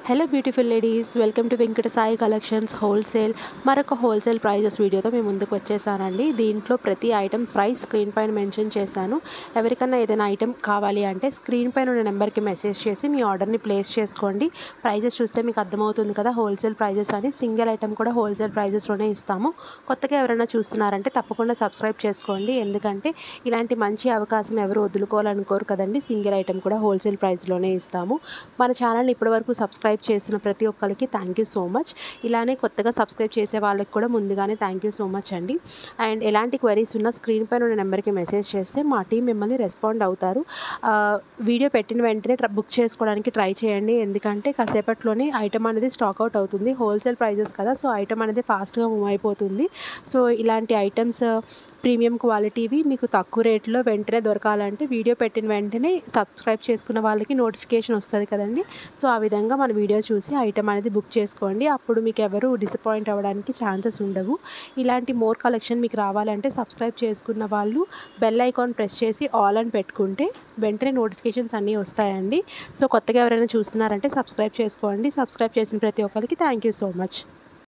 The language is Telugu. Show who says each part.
Speaker 1: hello beautiful ladies welcome to Venkata Sai collections wholesale మరొక హోల్సేల్ ప్రైజెస్ వీడియోతో మేము ముందుకు వచ్చేసానండి దీంట్లో ప్రతి ఐటెం ప్రైస్ స్క్రీన్ పైన మెన్షన్ చేశాను ఎవరికన్నా ఏదైనా ఐటెం కావాలి అంటే స్క్రీన్ పైన ఉన్న నెంబర్కి మెసేజ్ చేసి మీ ఆర్డర్ని ప్లేస్ చేసుకోండి ప్రైజెస్ చూస్తే మీకు అర్థమవుతుంది కదా హోల్సేల్ ప్రైజెస్ అని సింగిల్ ఐటెం కూడా హోల్సేల్ ప్రైజెస్లోనే ఇస్తాము కొత్తగా ఎవరైనా చూస్తున్నారంటే తప్పకుండా సబ్స్క్రైబ్ చేసుకోండి ఎందుకంటే ఇలాంటి మంచి అవకాశం ఎవరు వదులుకోవాలనుకోరు కదండి సింగిల్ ఐటెం కూడా హోల్సేల్ ప్రైస్లోనే ఇస్తాము మన ఛానల్ని ఇప్పటివరకు సబ్స్క్రైబ్ చేసిన ప్రతి ఒక్కరికి థ్యాంక్ యూ సో మచ్ ఇలానే కొత్తగా సబ్స్క్రైబ్ చేసే వాళ్ళకి కూడా ముందుగానే థ్యాంక్ యూ సో మచ్ అండి అండ్ ఎలాంటి క్వరీస్ ఉన్నా స్క్రీన్ పైన ఉన్న నెంబర్కి మెసేజ్ చేస్తే మా టీం మిమ్మల్ని రెస్పాండ్ అవుతారు ఆ, వీడియో పెట్టిన వెంటనే ట్ర- బుక్ చేసుకోవడానికి ట్రై చేయండి ఎందుకంటే కాసేపట్లోనే ఐటమ్ అనేది స్టాక్ అవుట్ అవుతుంది హోల్సేల్ ప్రైజెస్ కదా సో ఐటమ్ అనేది ఫాస్ట్గా మూవ్ అయిపోతుంది సో ఇలాంటి ఐటమ్స్ ప్రీమియం క్వాలిటీవి మీకు తక్కువ రేట్లో వెంటనే దొరకాలంటే వీడియో పెట్టిన వెంటనే సబ్స్క్రైబ్ చేసుకున్న వాళ్ళకి నోటిఫికేషన్ వస్తుంది కదండి సో ఆ విధంగా మన వీడియో చూసి ఐటమ్ అనేది బుక్ చేసుకోండి అప్పుడు మీకు ఎవరు డిసప్పాయింట్ అవ్వడానికి ఛాన్సెస్ ఉండవు ఇలాంటి మోర్ కలెక్షన్ మీకు రావాలంటే సబ్స్క్రైబ్ చేసుకున్న వాళ్ళు బెల్ ఐకాన్ ప్రెస్ చేసి ఆల్ అని పెట్టుకుంటే వెంటనే నోటిఫికేషన్స్ అన్నీ వస్తాయండి సో కొత్తగా ఎవరైనా చూస్తున్నారంటే సబ్స్క్రైబ్ చేసుకోండి సబ్స్క్రైబ్ చేసిన ప్రతి ఒక్కరికి థ్యాంక్ యూ సో మచ్